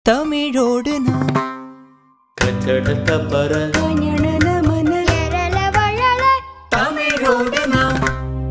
தமிழோடு நான் கச்சட பர தமிழோடு நான்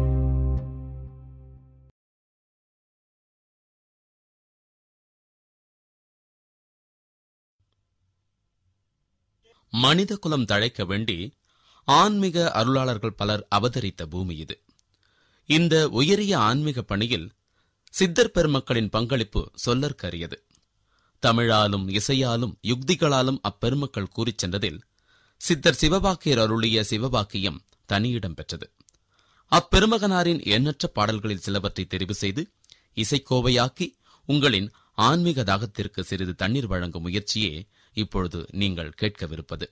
மனித குலம் தழைக்க வேண்டி ஆன்மீக அருளாளர்கள் பலர் அவதரித்த பூமி இது இந்த உயரிய ஆன்மீக பணியில் சித்தர் பெருமக்களின் பங்களிப்பு சொல்லற்கரியது தமிழாலும் இசையாலும் யுக்திகளாலும் அப்பெருமக்கள் கூறிச் சென்றதில் சித்தர் சிவபாக்கியர் அருளிய சிவபாக்கியம் தனியிடம் பெற்றது அப்பெருமகனாரின் எண்ணற்ற பாடல்களில் சிலவற்றை தெரிவு செய்து இசைக்கோவையாக்கி உங்களின் ஆன்மீக தாகத்திற்கு சிறிது தண்ணீர் வழங்கும் முயற்சியே இப்பொழுது நீங்கள் கேட்கவிருப்பது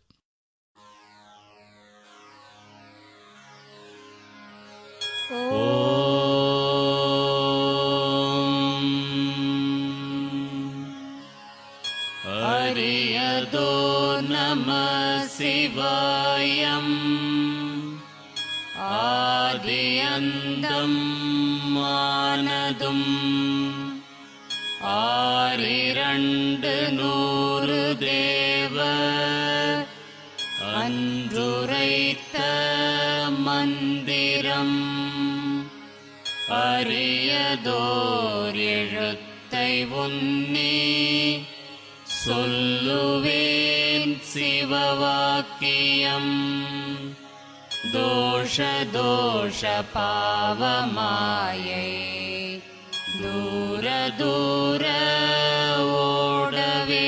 हरियदो नमः शिवायम् ஆதியந்தம் மானதும் ஆரிரண்டு நூறு தேவ அன்றுரைத்த மந்திரம் அரியதோர் எழுத்தை உன்னி சொல்லுவேன் சிவவாக்கியம் दोष दोष पावमायै दूर दूर ओडवे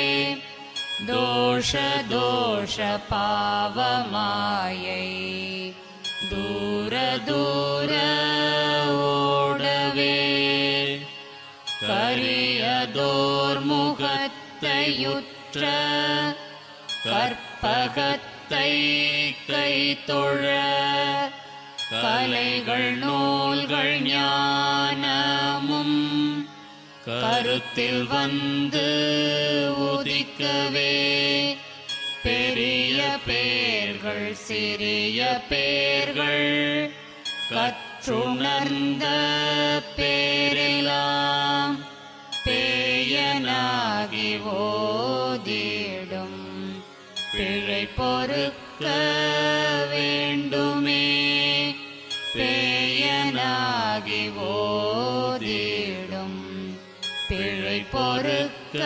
दोष दोष पावमायै दूर दूर ओडवे கரியதோர்முகத்தையுற்ற கற்பகத்தை கை தொழ கலைகள் நூல்கள் ஞானமும் கருத்தில் வந்து உதிக்கவே பெரிய பேர்கள் சிறிய பேர்கள் கற்றுணர்ந்த பேரெல்லாம் பேயனாகி ஓதிடும் பிழை பொறுக்க வேண்டுமே பேயனாகி ஓதிடும் பிழை பொறுக்க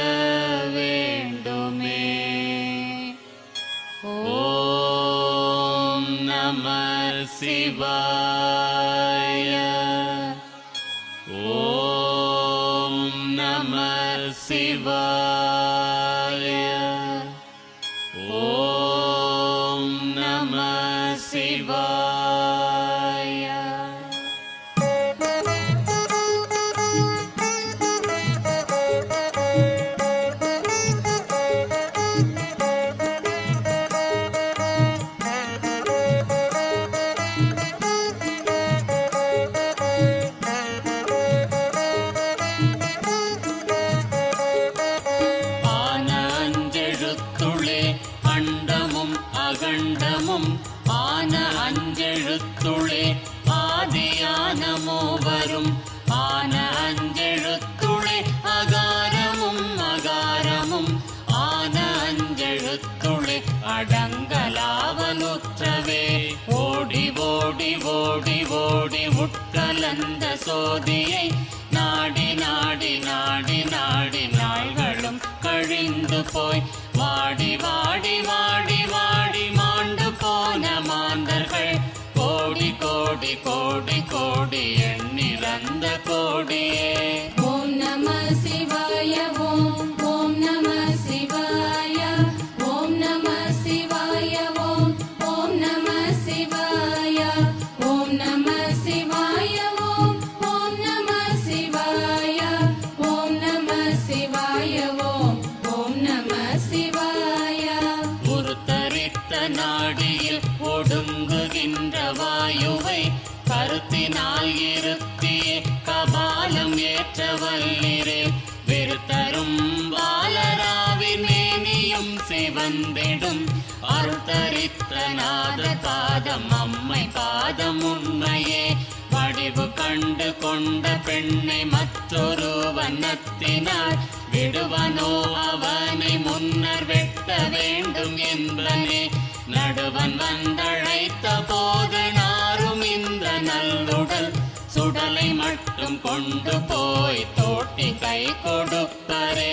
வேண்டுமே ஓம் நம சிவாய ஓம் நம சிவாய ஓம் நம சிவாய ஆன அஞ்செழுத்துளே அண்டமும் அகண்டமும் ஆன அஞ்செழுத்துளே ஆதியானமோ வரும் ஆன அஞ்செழுத்துளே அகாரமும் அகாரமும் ஆன அஞ்செழுத்துளே அடங்கலாவலுற்றவே ஓடி ஓடி ஓடி ஓடி உட்கலந்த சோதியை நாடி நாடி நாடி நாடி நாள்களும் கழிந்து போய் வாடி வாடி வாடி வாடி மாண்டு போன மாந்தர்கள் கோடி கோடி கோடி கோடி எண்ணிறந்த கோடியே ஓம் நம சிவாய ஓம் ஓம் நம சிவாய ஓம் நம சிவாய ஓம் ஓம் நம சிவாய ஓம் நம சிவாய ஓம் ஓம் நம சிவாய ஓம் நம சிவாய ஓம் ஓம் நம சிவாய உருத்தரித்த நாடியில் ஒடுங்குகின்ற வாயுவை கருத்தினால் இருத்தியே கபாலம் ஏற்ற வல்லிரே விருத்தரும் பாலராவின் மேனியும் சிவந்திடும் அருத்தரித்த நாத பாதம் அம்மை பாதம் உண்மையே வடிவு கண்டு கொண்ட பெண்ணை மற்றொரு வண்ணத்தினால் விடுவ அவனோ அவனை முன்னர் வெட்ட வேண்டும் என்பனே நடுவன் வந்தழைத்த போது நாரும் இந்த நல்லுடல் சுடலை மட்டும் கொண்டு போய் தோட்டி கை கொடுப்பரே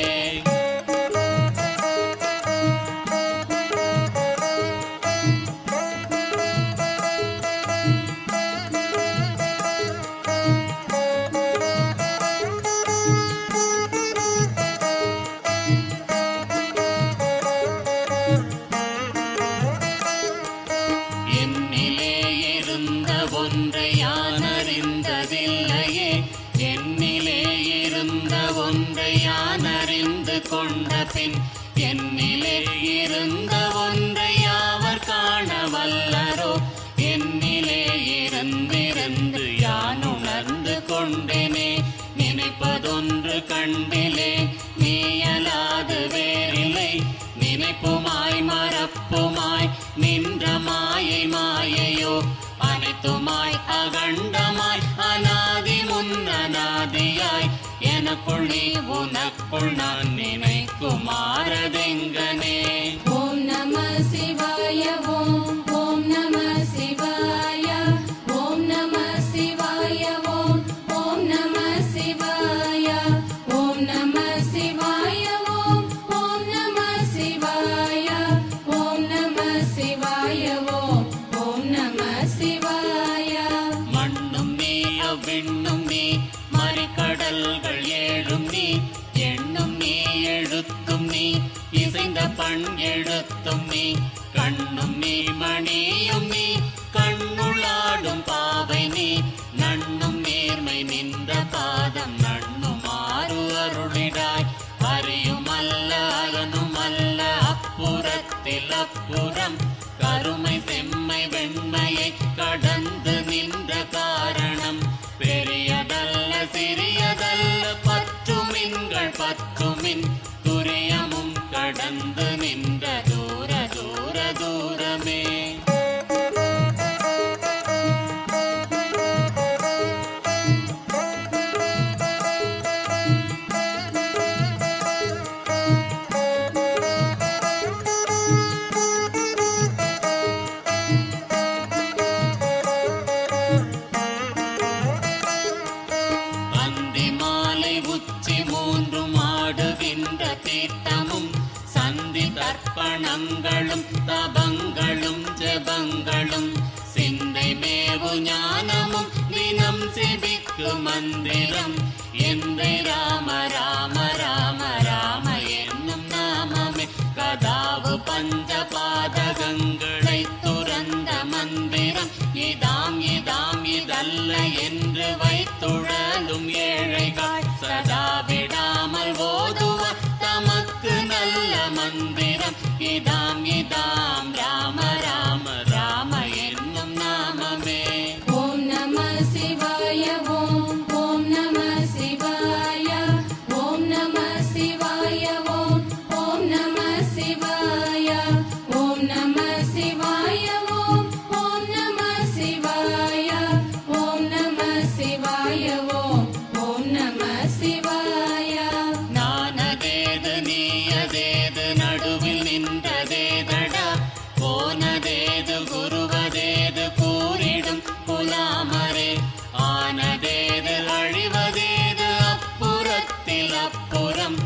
என்னிலே இருந்த ஒன்றை யான் அறிந்ததில்லையே என்னிலே இருந்த ஒன்றை யான் அறிந்து கொண்ட பின் என்னிலே இருந்த ஒன்றை யாவர் காண வல்லரோ என்னிலே இருந்திருந்து யான் உணர்ந்து கொண்டேனே நினைப்பதொன்று கண்டிலே நீயலாது வேறில்லை நினைப்புமாய் மறப்புமாய் நின்ற மாயை மாயையோ அனைத்துமாய் அகண்டமாய் அநாதி முன்னநாதியாய் எனக்குள் நீ உனக்குள் நான் நினைக்குமாறதெங்கனே ஓம் நம சிவாய ஓம் ஓம் நம சிவாய ஓம் நம சிவாய ஓம் ஓம் நம சிவாய ஓம் நம சிவாய ஓம் ஓம் நம சிவாய ஓம் நம சிவாய ஓம் ஓம் நம சிவாய மண்ணும் நீ அவ்விண்ணும் நீ மறிக்கடல்கள் ஏழும் நீ எண்ணும் நீ எழுத்தும் நீ இசைந்த பண் எழுத்தும் நீ கண்ணும் நீ மணியும் நீ கண்ணுளாடும் பாவை நீ நண்ணும் நேர்மை நின்ற பாதம் நண்ணுமாறு அருளிடாய் அறியுமல்ல அறனுமல்ல அப்புறத்தில் அப்புறம் கருமை செம்மை வெண்மையை கடந்து நின்ற காரணம் பெரியதல்ல சிறியதல்ல பற்றுமின்கள் பற்றுமின் துரியமும் கடந்து நின்ற தூர தூர தூரமே அந்தி மாலை உச்சி மூன்று மாடுகின்ற தீர்த்தமும் சந்தி தர்ப்பணங்களும் தபங்களும் ஜெபங்களும் சிந்தை மேவு ஞானமும் தினம் செபிக்கு மந்திரம் எந்தை ராம ராம ராம ராம என்னும் நாமமே கதாவு பஞ்ச பாதகங்களை துறந்த மந்திரம் இதாம் இதாம் இதல்ல என்று வைத்துழலும் ஏழைகள் சதா விடாமல் ஓதுவார் தமக்கு நல்ல மந்திரம் இதாம் இதாம் ராம ராம ராம என்னும் நாமமே ஓம் நம சிவாய ஓம் ஓம் நம சிவாய ஓம் நம சிவாய ஓம் ஓம் நம சிவாய ஓம் நம சிவாய ஓம் ஓம் நம சிவாய ஓம் நம சிவாய ஓம் ஓம் நம சிவாய நானதேது நீயதேது நடுவில் நின்றதேதடா போனதேது குருவதேது கூறிடும் புலாமரே ஆனதேது அழிவதேது அப்புறத்தில் அப்புறம்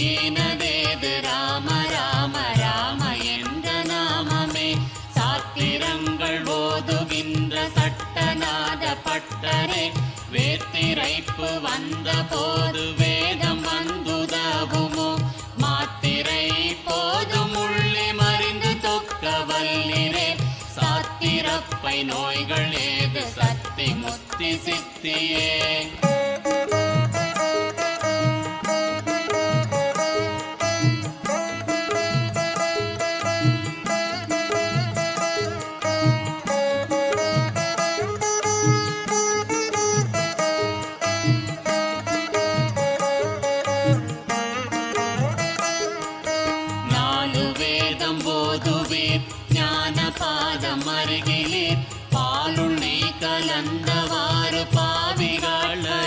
ஈனதேது ராம ராம ராம என்ற நாமமே சாத்திரங்கள் ஓதுகின்ற சட்டநாத பட்டரே வேத்திரைப்பு வந்த போது வேதம் வந்துதவுமோ மாத்திரை போதும் உள்ளே மறிந்து தொக்க வல்லிரே சாத்திரப்பை நோய்கள் ஏது சத்தி முத்தி சித்தியே நாலு வேதம் ஓதுவீர் ஞான பாதம் அருகிலே பாலுள் நெய் கலந்தவாறு பாவிகள்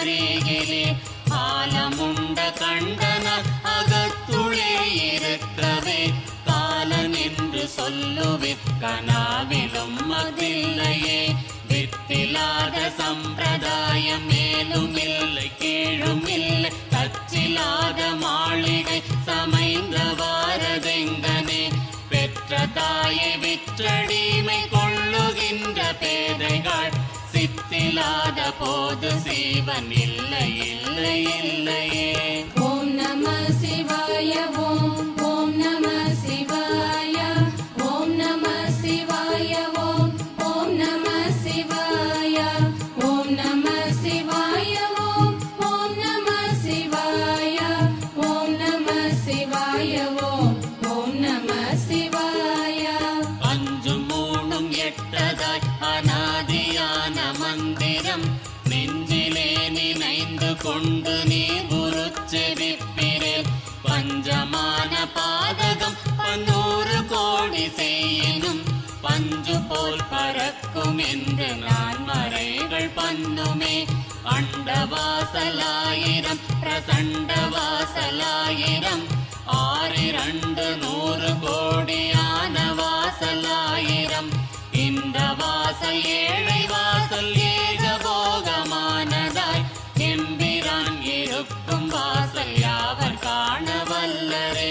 கனாவிலும் அதில்லையே வித்திலாத சம்பிரதாயம் மேலும் இல்லை கீழும் இல்லை தச்சிலாத மாளிகை சமைந்த வாரதெங்கனே பெற்ற தாயை விற்றடிமை கொள்ளுகின்ற பேதைகள் சித்திலாத போது சீவன் இல்லை இல்லை இல்லையே ஓம் நம சிவாய ஓம் ஓம் நம சிவாய ஓம் நம சிவாய ஓம் ஓம் நம சிவாய ஓம் நம சிவாய ஓம் ஓம் நம சிவாய ஓம் நம சிவாய ஓம் ஓம் நம சிவாய அஞ்சு மூணும் எட்டதாய் அனாதியான மந்திரம் நெஞ்சிலே நினைந்து கொண்டு நீ உருச்செவிப்பிரேல் பஞ்சமான பாதகம் பன்னூறு கோடி செய்யினும் பஞ்சு போல் பறக்கும் என்று நான் மறைகள் பண்ணுமே அண்டவாசலாயிரம் பிரசண்ட வாசலாயிரம் ஆறிரண்டு நூறு கோடியான வாசலாயிரம் இந்த வாசல் ஏழை வாசல் ஏகபோகமானதாய் எம்பிரான் இருக்கும் வாசல் யாவர் காண வல்லரே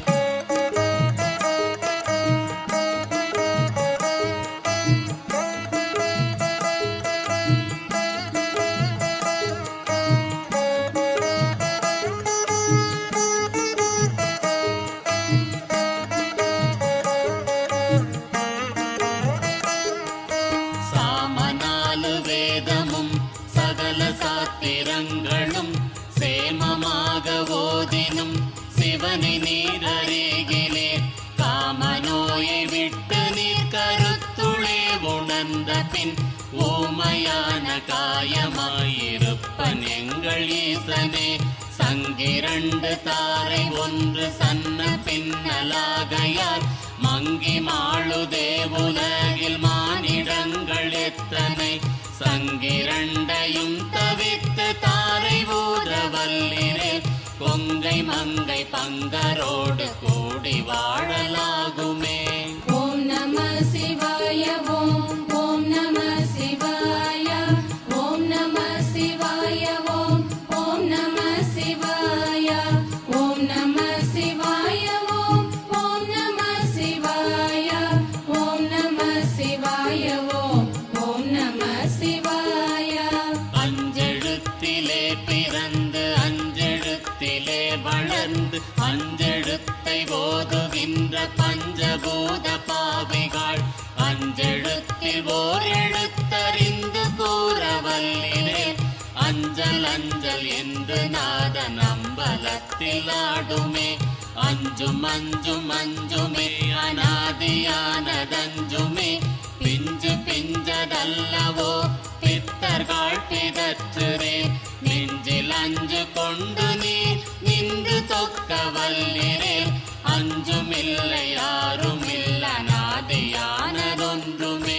சாமநாலு வேதமும் சகல சாத்திரங்களும் சேமமாக ஓதினும் சிவனை நீர் அருகிலே காமநோயை விட்டு நீர் கருத்துளே உணர்ந்த பின் ஓமையான காயமாயிருப்பன் எங்கள் ஈசனே சங்கிரண்டு தாரை ஒன்று சன்ன பின்னலாகையால் மங்கி மாளுதே உலகில் மானிடங்கள் எத்தனை சங்கிரண்டையும் தவித்து தாரை ஊத வல்லிரே கொங்கை மங்கை பங்கரோடு கூடி வாழலாகுமே ஓம் நம சிவாய ஓம் ஓம் நம சிவாய ஓம் நம சிவாய ஓம் ஓம் நம சிவாய ஓம் நம சிவாய ஓம் ஓம் நம சிவாய ஓம் நம சிவாய ஓம் ஓம் நம சிவாய அஞ்செழுத்திலே பிறந்து அஞ்செழுத்திலே வளர்ந்து அஞ்செழுத்தை ஓதுகின்ற பஞ்சபூத பாவிகள் அஞ்செழுத்தில் ஓர் எழுத்தறிந்து கூற வல்லிரே அஞ்சல் அஞ்சல் என்று நாத நம்பலத்தில் ஆடுமே அஞ்சும் அஞ்சும் அஞ்சுமே அனாதியானதஞ்சுமே பிஞ்சு பிஞ்சதல்லவோ பித்தர்கள் பிதற்றுரே நெஞ்சில் அஞ்சு கொண்டு நீ நின்று தொக்க வல்லிரே அஞ்சுமில்லை யாரும் இல்ல நாதியானதொன்றுமே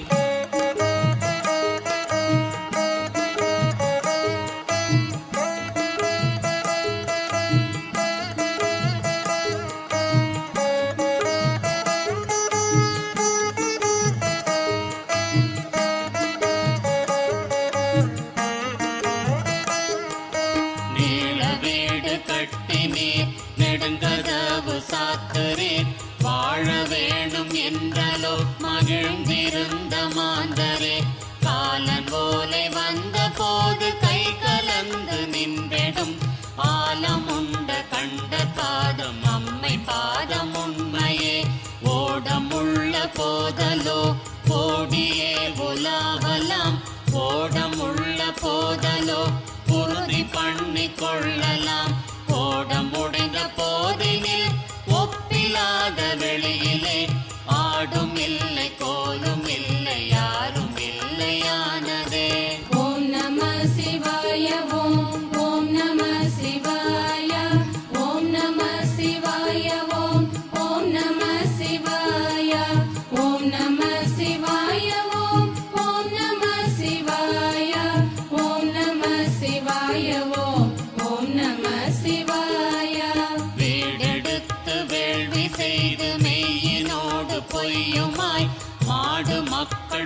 நீள வீடு கட்டினீர் நெடுங்கதவு சாத்துறீர் வாழ வேணும் என்றலோ மகிழ்ந்திருந்த மாந்தரே காலன் ஓலை வந்த போது கை கலந்து நின்றிடும் ஆலம் உண்ட கண்ட பாதம் அம்மை பாதம் உண்மையே ஓடமுள்ள போதலோ ஓடியே உலாவலாம் ஓடமுள்ள போதலோ உறுதி பண்ணி கொள்ளலாம் ஓட முடிந்த போதினில் ஒப்பிலாத வெளியிலே ஆடும் இல்லை கோலும் இல்லை யாரும் இல்லையானதே ஓம் நம சிவாய ஓம் ஓம் நம சிவாய ஓம் நம சிவாய ஓம் ஓம் நம சிவாய ஓம் நம சிவாய ஓம் ஓம் நம சிவாய ஓம் நம சிவாய ஓம் ஓம் நம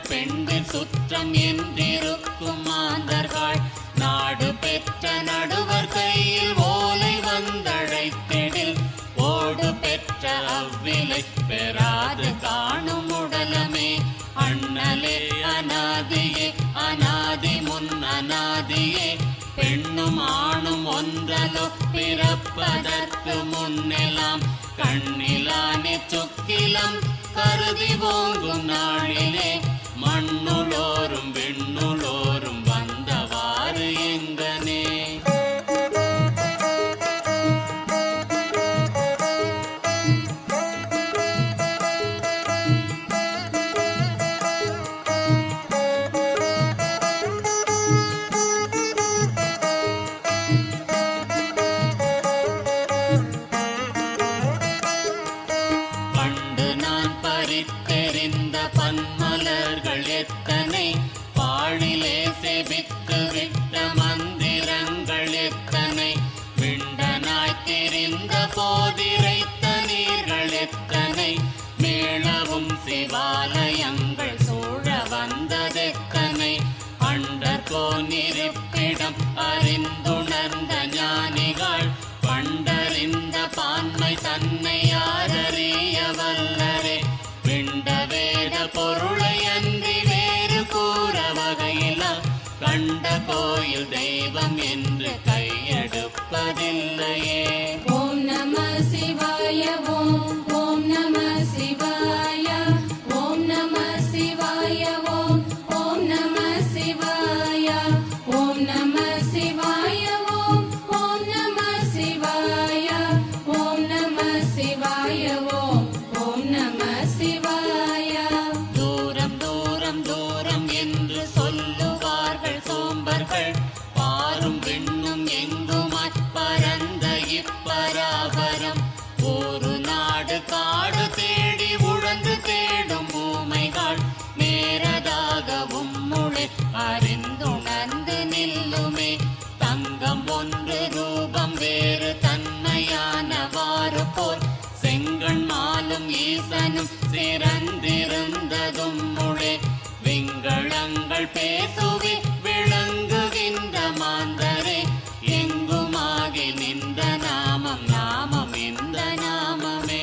பெண்ணின் சுற்றம் என்றிருக்கும் மாந்தர்கள் நாடு பெற்ற நடுவர் கையில் ஓலை வந்தழைத்திடில் ஓடு பெற்ற அவ்விலை பெறாது காணும் உடலமே அண்ணலே அநாதியே அநாதி முன் அநாதியே பெண்ணும் ஆணும் ஒன்றலோ பிறப்பதற்கு முன்னெல்லாம் கண்ணிலானே சொக்கிலம் கருதி ஓங்கும் நாளிலே மண்ணுளோரும் விண்ணுளோரும் வந்தவாறு எங்கனே பண்டு நான் பறித்தெறிந்த பன்மலர்கள் எத்தனை பாழிலே செபித்து விட்ட மந்திரங்கள் எத்தனை விண்டனாய் தெரிந்த போதிரைத்த நீர்கள் எத்தனை மேளவும் சிவாலயங்கள் சூழ வந்ததெத்தனை அண்டர் போனிருப்பிடம் அறிந்துணர்ந்த ஞானிகள் பண்டறிந்த பான்மை தன்னை யாரறிய வல்லரே விண்ட வேத பொருளை அன்றி வேறு கூற வகையிலா கண்ட கோயில் தெய்வம் என்று கையெடுப்பதில்லையே ஓம் நம சிவாய ஓம் ஓம் நம சிவாய ஓம் நம சிவாய ஓம் ஓம் நம சிவாய ஓம் நம சிவாய ஓம் ஓம் நம சிவாய ஓம் நம சிவாய ஓம் ஓம் நம சிவாய தூரம் தூரம் தூரம் என்று சொல்லுவார்கள் சோம்பர்கள் பாரும் விண்ணும் எங்குமாய் பரந்த இப்பராபரம் ஒரு நாடு காடு தேடி உழந்து தேடும் ஊமைகள் நேரதாகவும் முளை அறிந்துணர்ந்து நில்லுமே தங்கம் ஒன்று ரூபம் வேறு தன்மையானவாறு போல் செங்கண் மாலும் ஈசனும் சிறந்திருந்ததும் முளே விங்களங்கள் பேசுவி விளங்குகின்ற மாந்தரே எங்குமாகி நின்ற நாமம் நாமம் இந்த நாமமே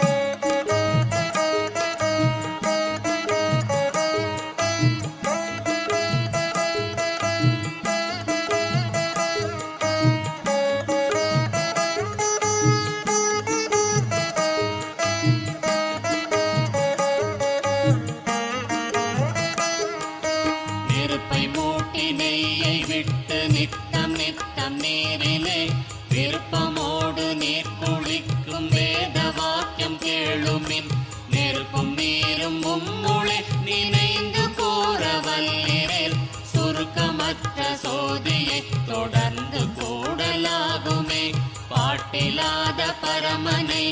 நெருப்பை மூட்டி நெய்யை விட்டு நித்தம் நித்தம் நீரிலே விருப்பமோடு நீர் குளிக்கும் வேத வாக்கியம் கேளுமின் நெருப்பும் நீரும் உம்முளே நினைந்து கூற வல்லிரேல் சுருக்கமற்ற சோதியை தொடர்ந்து கூடலாகுமே பாட்டிலாத பரமனை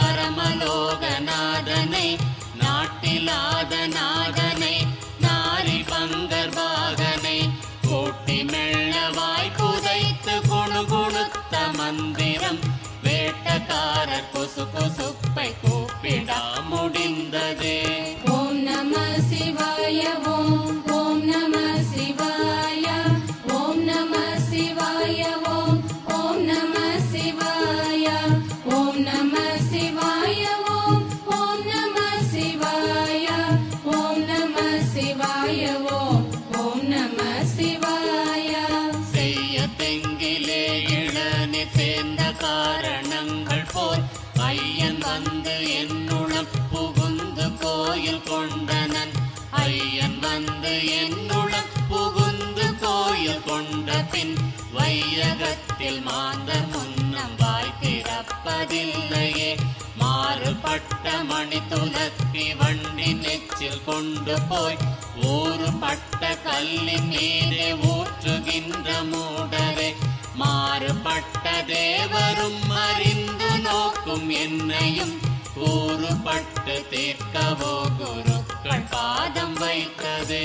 பரமலோகநாதனை நாட்டிலாத நாதனை நாரி பங்கர்வாகனை கூட்டி மெல்லவாய் புதைத்து குணு குணுத்த மந்திரம் வேட்டக்காரர் கொசு கொசுப்பை கூப்பிடா முடிந்ததே ஓம் நம சிவாய ஓம் ஓம் நம சிவாய ஓம் நம சிவாய ஓம் ஓம் நம சிவாய ஓம் நம சிவாய ஓம் ஓம் நம சிவாய ஓம் நம சிவாய ஓம் ஓம் நம சிவாய செய்ய தெங்கிலே இளநி சேர்ந்த காரணங்கள் போல் ஐயன் வந்து என்னுளம் புகுந்து கோயில் கொண்டனன் ஐயன் வந்து என்னுளம் புகுந்து கோயில் கொண்ட பின் வையகத்தில் மாந்தர் முன்னம் வாய் திறப்பதில்லையே மாறுபட்ட மணி துலத்தி வண்டி நெச்சில் கொண்டு போய் ஊறுபட்ட கல்லின் மீதே ஊற்றுகின்ற மூடரே மாறுபட்ட தேவரும் அறிந்து நோக்கும் என்னையும் கூறுபட்டு தீர்க்கவோ குருக்கள் பாதம் வைத்ததே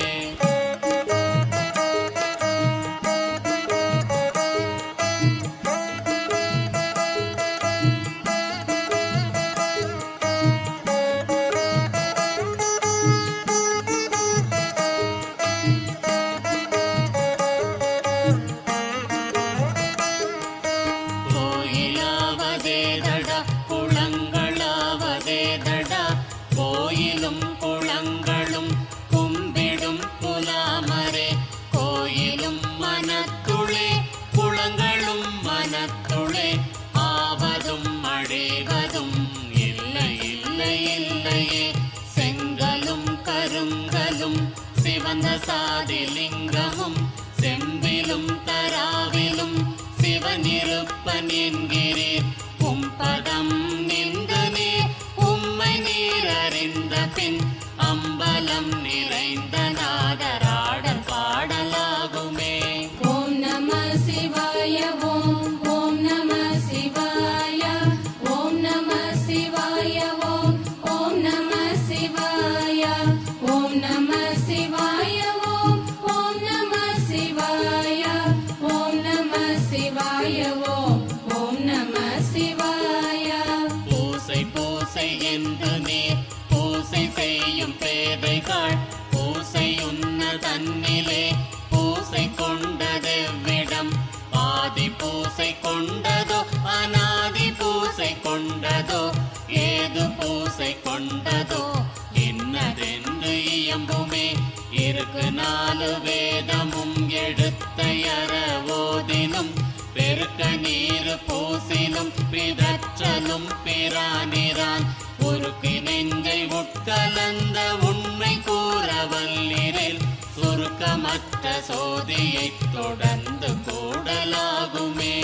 சாதிலிங்கமும் செம்பிலும் தராவிலும் சிவனிருப்பன் என்கிறீர் உம்பதம் நின்று நீர் உம்மை நீர் அறிந்த பின் அம்பலம் நிறைந்த நாதராடல் பாடலாகுமே ஓம் நம சிவாய ஓம் ஓம் நம சிவாய ஓம் நம சிவாய ஓம் ஓம் நம சிவாய ஓம் நம சிவாய ஓம் ஓம் நம சிவாய ஓம் நம சிவாய ஓம் ஓம் நம சிவாய பூசை பூசை என்று நீர் பூசை செய்யும் பேதைகள் பூசை உண்ண தன்னிலே பூசை கொண்டதெவ்விடம் ஆதி பூசை கொண்டதோ அநாதி பூசை கொண்டதோ ஏது பூசை கொண்டதோ என்னதென்று இயம்புமே இருக்கு நாலு வேதமும் எடுத்த ஓதினும் பெருக்க நீர் பூசினும் பிதற்றலும் பிரானிரான் உருக்கு நெஞ்சை உட்கலந்த உண்மை கூற வல்லிரில் சுருக்கமற்ற சோதியை தொடர்ந்து கூடலாகுமே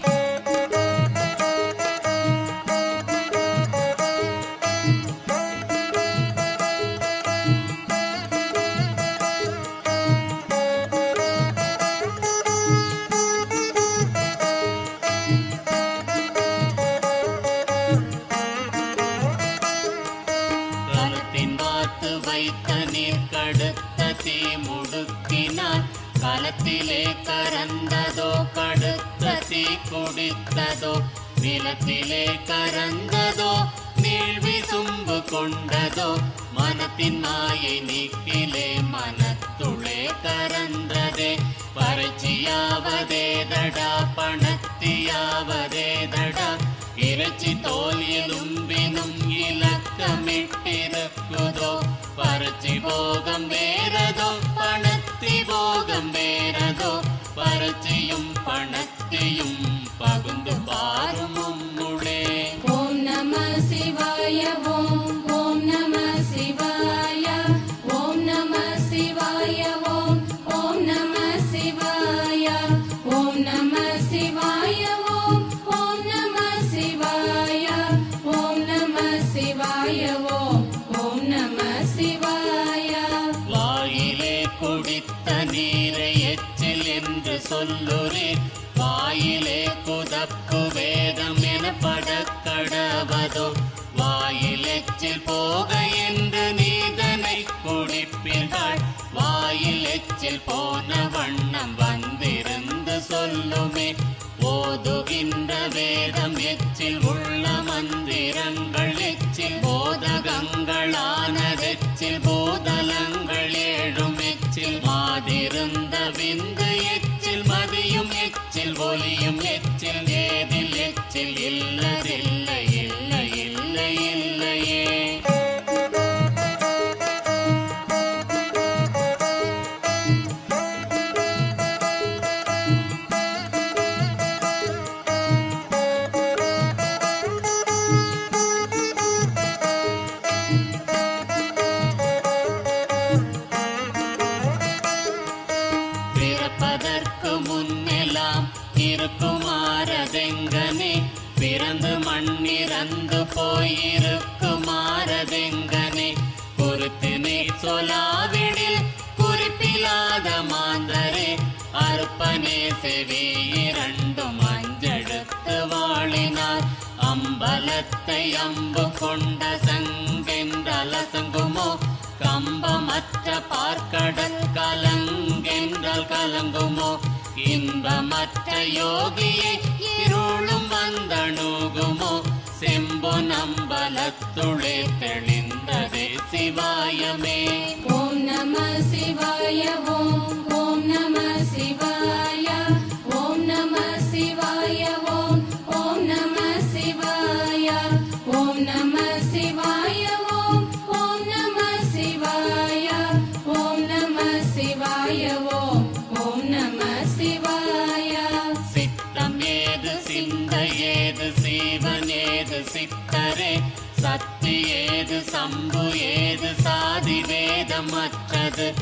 கலத்தின் வாத்து வைத்த நீர் கடுத்த தீ முடுக்கினார் கலத்திலே கரந்ததோ கடுத்த தீ குடித்ததோ நிலத்திலே கரந்ததோ நீழ்வி சும்பு கொண்டதோ மனத்தின் மாயை நீக்கிலே மனத்துளே கரந்ததே பரட்சியாவதே தடா பணத்தியாவதே தடா இறைச்சி தோல் எலும்பினும் இலக்கமிட்டிருக்குதோ பரட்சி போகம் வேறதோ பணத்தி போகம் வேறதோ பரட்சியும் பணத்தியும் பகுந்து பாரும் உம்முளே ஓம் நம சிவாய ஓம் ஓம் நம சிவாய ஓம் நம சிவாய ஓம் ஓம் நம சிவாய ஓம் நம சிவாய ஓம் ஓம் நம சிவாய ஓம் நம சிவாய ஓம் ஓம் நம சிவாய வாயிலே குடித்த நீரை எச்சில் என்று சொல்லுரீர் வாயிலே குதப்பு வேதம் எனப்பட கடவதோ வாயில் எச்சில் போக என்று நீதனை குடிப்பீர்கள் வாயில் எச்சில் போன வண்ணம் வந்திருந்து சொல்லுமே ஓதுகின்ற வேதம் எச்சில் உள்ள மந்திரங்கள் எச்சில் போதகங்களானதெச்சில் போதலங்கள் ஏழும் எச்சில் மாதிருந்த விந்து எச்சில் மதியும் எச்சில் ஒலியும் எச்சில் ஏதில் எச்சில் இல்லதில்லை இல்லை இல்லை இல்லையே பிறப்பதற்கு முன்னெல்லாம் இருக்குமாறதெங்கனே பிறந்து மண்ணிறந்து போயிருக்குமாறதெங்கனே குறித்து நீ சொலாவிடில் குறிப்பிலாத மாந்தரே அற்பனே செவி இரண்டும் அஞ்செடுத்து வாழினார் அம்பலத்தை அம்பு கொண்ட சங்கென்றலசங்குமோ கம்பமற்ற பார்க்கடல் கலங்கென்றால் கலங்குமோ இன்பமற்ற யோகியை இருளும் வந்தணுகுமோ செம்பு நம்பலத்துளே தெளிந்ததே சிவாயமே ஓம் நம சிவாய ஓம் ஓம் நம சிவாய ஓம் நம சிவாய ஓம் ஓம் நம சிவாய ஓம் நம சிவாய ஓம் ஓம் நம சிவாய ஓம் நம சிவாய ஓம் ஓம் நம சிவாய சித்தம் ஏது சிந்த ஏது சீவன் ஏது சித்தரே சக்தி ஏது சம்பு ஏது சாதி வேதமற்றது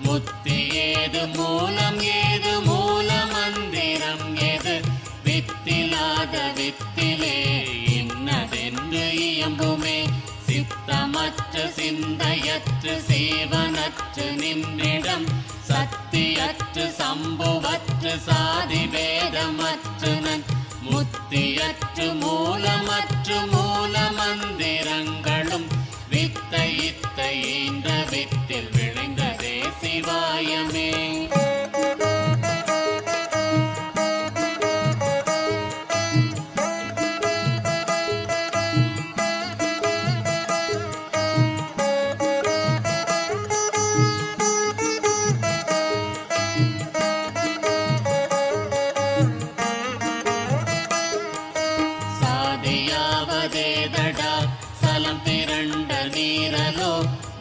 முத்தி ஏது மூலம் ஏது மூல மந்திரம் ஏது வித்திலாத வித்திலே இன்னதென்று இயம்புமே சித்தமற்று சிந்தையற்று சீவனற்று நின்றிடம் சக்தியற்று சம்புவற்று சாதி வேதமற்று நன் முத்தியற்று மூலமற்று மூல மந்திரங்களும் வித்தை இத்தை ஈன்ற வித்தில் விளைந்ததே சிவாயமே சாதியாவதேதடா சலம் திரண்ட நீரலோ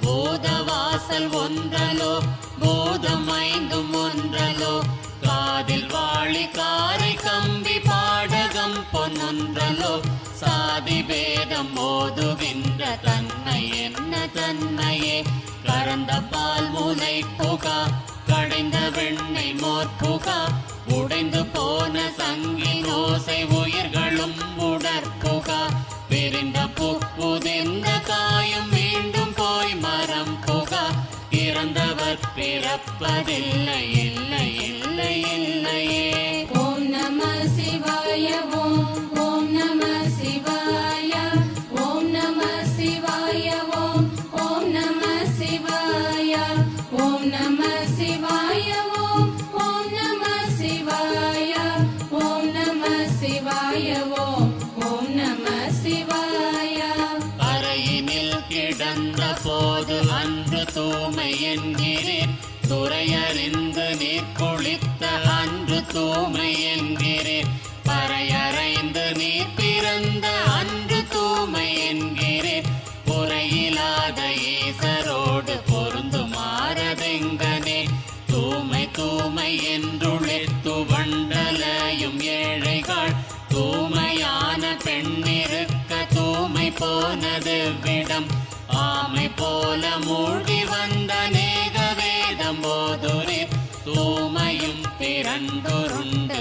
போதவாசல் ஒன்றலோ போதம் ஐந்தும் ஒன்றலோ காதில் வாழி காரை கம்பி பாடகம் பொன்னொன்றலோ சாதி பேதம் மோதுகின்ற தன்மை என்ன தன்மையே கறந்த பால் முனை புகா கடைந்த வெண்ணெய் மோர் புகா உடைந்து போன சங்கின் ஓசை உயிர்களும் உடற்புகா விரிந்த புதிர்ந்த காயும் மீண்டும் போய் மரம் புகா இறந்தவர் பிறப்பதில்லை இல்லை இல்லை இல்லையே ॐ नमः शिवाय ॐ ॐ नमः शिवाय ॐ नमः शिवाय ॐ ॐ नमः शिवाय ॐ नमः शिवाय ॐ ॐ नमः शिवाय ॐ नमः शिवाय ॐ ॐ नमः शिवाय அறையினில் கிடந்த போது அன்று தூமை என்கிறேன் துறையறிந்து நீர் குளித்த அன்று தூமை என்கிறேன் பறையறைந்து நீர் பிறந்த அன்று தூமை என்கிறேன் குறையிலாத ஈசரோடு பொருந்து மாறதெங்கனே தூமை தூமை என்றுழைத்து வண்டலையும் ஏழைகள் தூமையான பெண்ணிருக்க தூமை போனது விடம் ஆமை போல மூழ்கி வந்த நேக வேதம் போதுரே தூமையும் பிறந்துருண்டு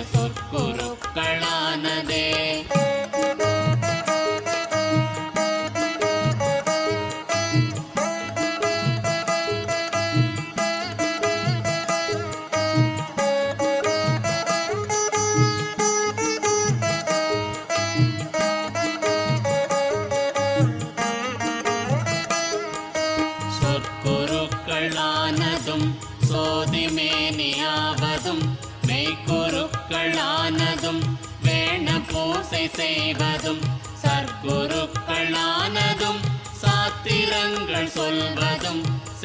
சொற்குருக்களானதே சொற்குருக்களானதும் சோதிமேனியாவதும் மெய்க்குருக்களானதும் வேண பூசை செய்வதும் சற்குருக்களானதும் சாத்திரங்கள் சொல்வதும்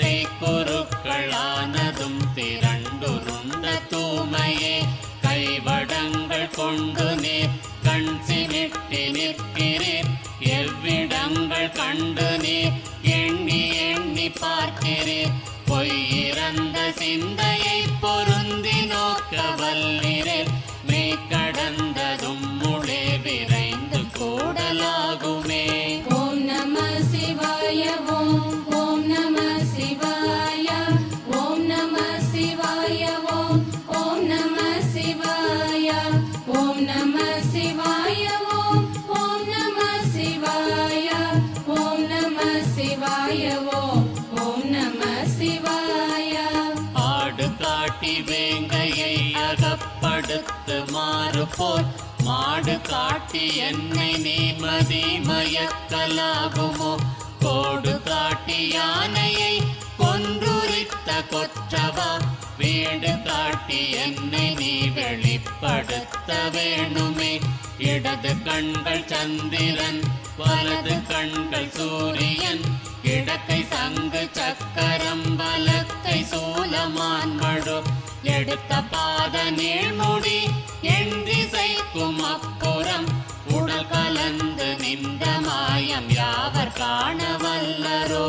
செய்குருக்களானதும் திரண்டுருண்ட தூமையே கைவடங்கள் கொண்டு நீர் கண் சிமிட்டி நிற்கிறீர் எவ்விடங்கள் கண்டு நீர் எண்ணி எண்ணி பார்க்கிறீர் பொய்யிறந்த சிந்தையை பொருந்தி நோக்க வல்லிரேல் மெய் கடந்ததும் முளே விரைந்து கூடலாகுமே ॐ नमः शिवाय ॐ ॐ नमः शिवाय ॐ नमः शिवाय ॐ ॐ नमः शिवाय ॐ नमः शिवाय ॐ ॐ नमः शिवाय ॐ नमः शिवाय ॐ ॐ नमः शिवाय ஆடு காட்டி வேங்கையை அகப்படுத்து மாறு போல் மாடு காட்டி என்னை நீ மதி மயக்கலாகுமோ கோடு காட்டி யானையை கொன்றுரித்த கொற்றவா வீடு காட்டி என்னை நீ வெளிப்படுத்த வேணுமே இடது கண்கள் சந்திரன் வலது கண்கள் சூரியன் இடக்கை சங்கு சக்கரம் வலக்கை சூலமான் மழு எடுத்த பாத நீழ்முடி என் திசைக்கும் அப்புறம் உடல் கலந்து நின்ற மாயம் யாவர் காண வல்லரோ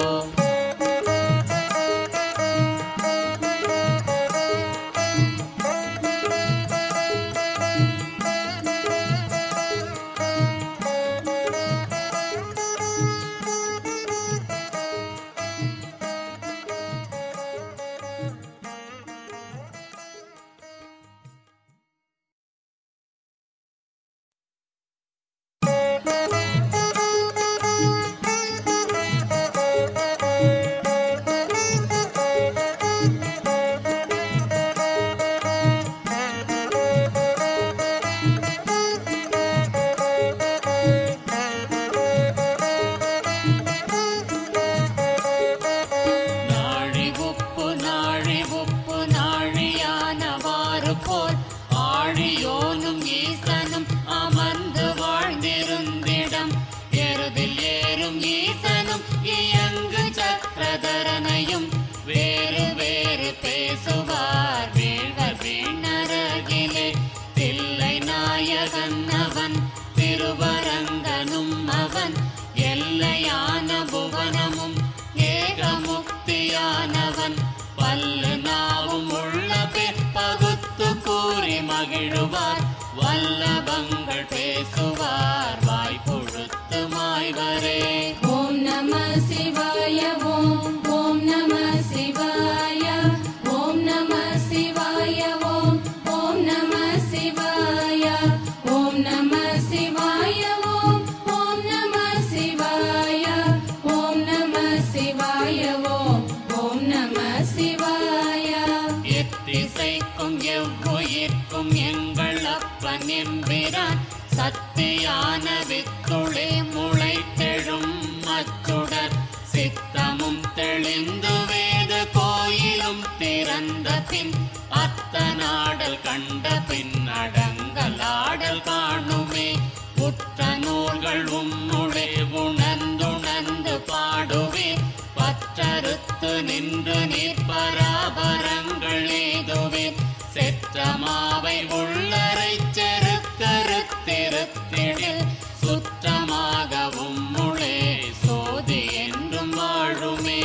இயங்கு சக்கரதரனையும் வேறு வேறு பேசுவார் வீழ்வர் வீணரகிலே தில்லை நாயகன் அவன் திருவரங்கனும் அவன் எல்லையான புவனமும் ஏகமுக்தியானவன் பல்லு நாவும் உள்ள பிற்பகுத்து கூறி மகிழுவார் வல்லபங்கள் பேசுவார் வாய் பொழுத்து மாய்வரே ஓம் நம சிவாய ஓம் ஓம் நம சிவாய ஓம் நம சிவாய ஓம் ஓம் நம சிவாய ஓம் நம சிவாய ஓம் ஓம் நம சிவாய ஓம் நம சிவாய ஓம் ஓம் நம சிவாய எத்திசைக்கும் எவ்வுயிர்க்கும் எங்கள் அப்பன் எம்பிரான் சத்தியான வித்துளே முளைத்தெழும் அச்சுடர் சித்தமும் தெளிந்து வேத கோயிலும் திறந்த பின் அத்தநாடல் கண்ட பின் அடங்கலாடல் காணுமே உற்ற நூல்கள் உம்முளே உணர்ந்துணர்ந்து பாடுவே பற்றறுத்து நின்று நிற்பராபரங்கள் ஏதுவே செற்றமாவை உள்ளரை செருக்கறுத்திருத்திடில் சுற்றமாகவும் முளே சோதி என்றும் வாழுமே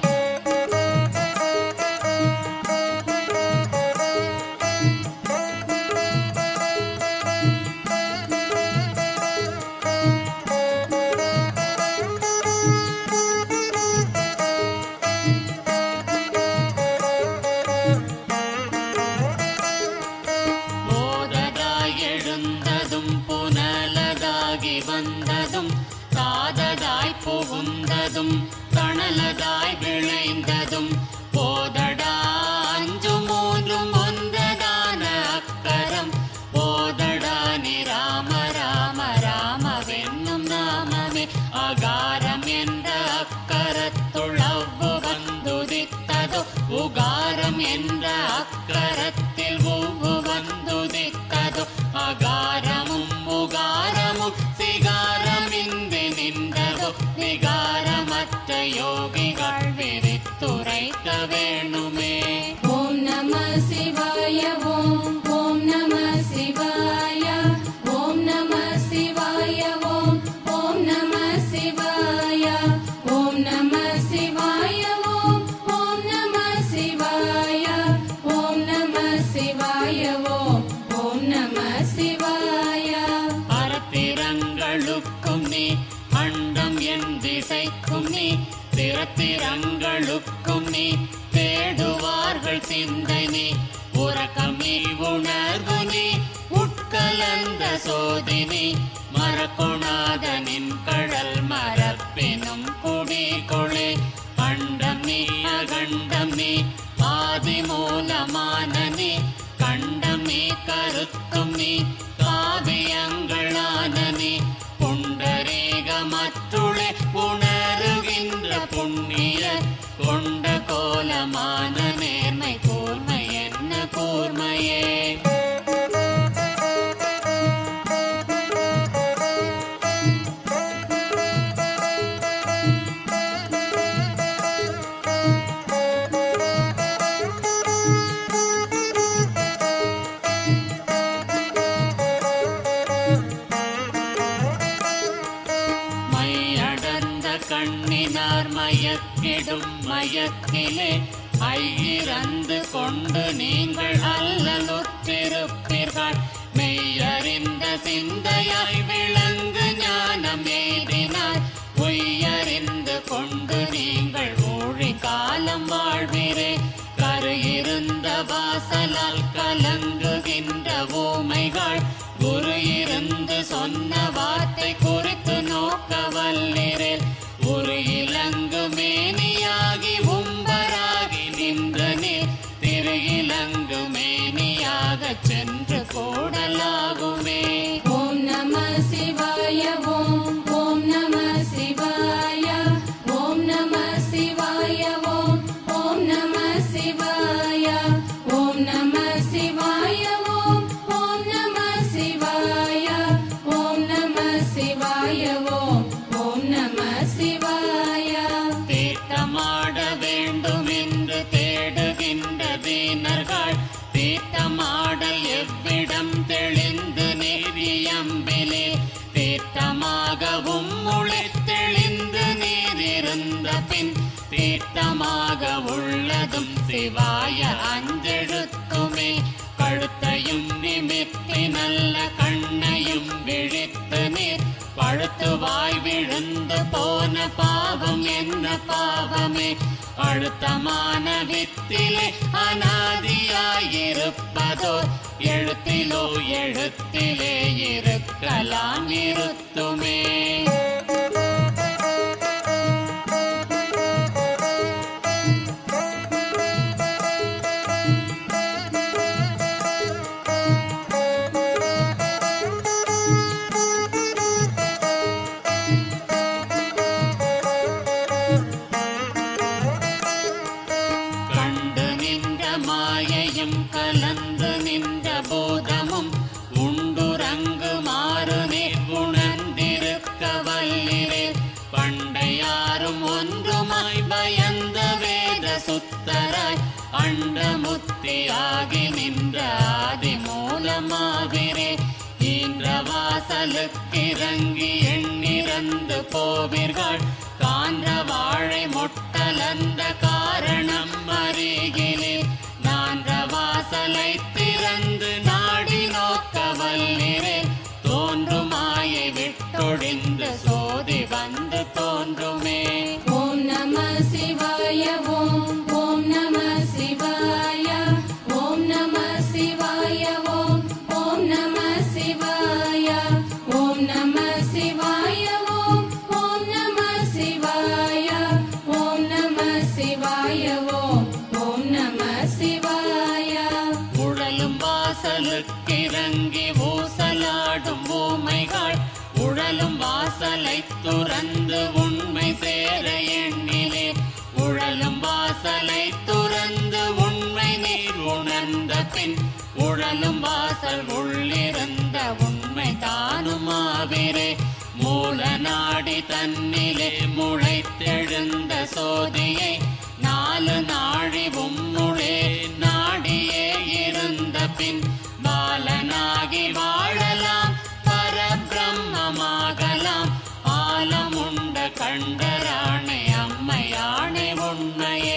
போததாய் எழுந்ததும் புனலதாகி வந்ததும் சாததாய் புகுந்ததும் தணலதாய் விளைந்ததும் போதடா அஞ்சு மூன்றும் ஒன்றதான அக்கரம் போதடா நீ ராம ராம ராமவென்னும் நாமமே அகாரம் என்ற அக்கரத்துளவு வந்துதித்ததோ உகாரம் என்ற அக்கரத்தில் உவு வந்துதித்ததோ அகாரமும் உகாரமும் சிகாரமின்றி நின்றதோ விகாரமற்ற யோகிகள் விரித்துரைக்க வேணுமே ஓம் நம சிவாய ஓம் ஓம் நம சிவாய ஓம் நம சிவாய ஓம் ஓம் நம சிவாய ஓம் நம சிவாய ஓம் ஓம் நம சிவாய ஓம் நம சிவாய ஓம் ஓம் நம சிவாய அறத்திரங்களுக்கும் நீ அண்டம் என் திசைக்கும் நீ திறத்திரங்களுக்கும் நீ தேடுவார்கள் சிந்தை நீ உறக்கம் நீ உணர்வு நீ உட்கலந்த சோதினி மறக்கொணாத நின் கடல் மரப்பினும் குடி கொளே அண்டம் நீ அகண்டம் நீ ஆதி மூலமான நீ கண்டம் நீ கருத்தும் நீ காவியங்களான நீ புண்டரீக மற்றுளே உணருகின்ற புண்ணிய கொண்ட கோலமான நேர்மை கூர்மை என்ன கூர்மையே மையடர்ந்த கண்ணினார் மயக்கிடும் மயக்கிலே ஐயிறந்து கொண்டு நீங்கள் அல்லலுற்றிருப்பீர்கள் மெய்யறிந்த சிந்தையாய் விளங்கு ஞானம் எய்தினார் பொய்யறிந்து கொண்டு நீங்கள் ஊழி காலம் வாழ்வீரே கரு இருந்த வாசலால் கலங்குகின்ற ஊமைகள் குரு இருந்து சொன்ன வார்த்தை குறித்து நோக்க வல்லிரேல் ஒரு இலங்கு மேனியாகி உம்பராகி நின்ற நீர் திரு இலங்கு மேனியாகச் சென்று கூடலாகுமே ஓம் நம சிவாய ஓம் ஓம் நம நிமித்தமாக உள்ளதும் சிவாய அஞ்செழுத்துமே கழுத்தையும் நிமித்தி நல்ல கண்ணையும் விழித்து நீர் பழுத்து வாய் விழுந்து போன பாவம் என்ன பாவமே அழுத்தமான வித்திலே அனாதியாயிருப்பதோ எழுத்திலோ எழுத்திலே இருக்கலாம் இருத்துமே கண்டு நின்ற மாயையும் கலந்து நின்ற போதமும் உண்டுரங்கு மாறு நீர் உணர்ந்திருக்க வல்லிரே பண்டையாரும் ஒன்றுமாய் பயந்த வேத சுத்தராய் அண்டமுத்தியாகி நின்ற ஆதி மூலமாவிரே ஈன்ற வாசலுக்கிறங்கி எண்ணிறந்து போவீர்கள் கான்ற வாழை மொட்டலந்த காரணம் அருகிலே நான்ற வாசலை திறந்து நாடி நோக்க வல்லிரே தோன்றுமாயை விட்டொழிந்து சோதி வந்து தோன்றுமே ஓம் நம சிவாய ஓம் ஓம் நம சிவாய ஓம் நம சிவாய ஓம் ஓம் நம சிவாய ஓம் நம சிவாய ஓம் ஓம் நம சிவாய ஓம் நம சிவாய ஓம் ஓம் நம சிவாய உழலும் வாசலுக்கிறங்கி ஊசலாடும் ஊமைகள் உழலும் வாசலை துறந்து உண்மை சேர எண்ணிலே உழலும் வாசலை துறந்து உண்மை நீர் உணர்ந்த பின் உழலும் வாசல் உள்ளிருந்த உண்மை தானுமாவிரே மூல நாடி தன்னிலே முளைத்தெழுந்த சோதியை நாலு நாழி உம்முளே நாடியே இருந்த பின் பாலனாகி வாழலாம் பரபிரம்மமாகலாம் ஆலமுண்ட கண்டராணை அம்மையாணை உண்மையே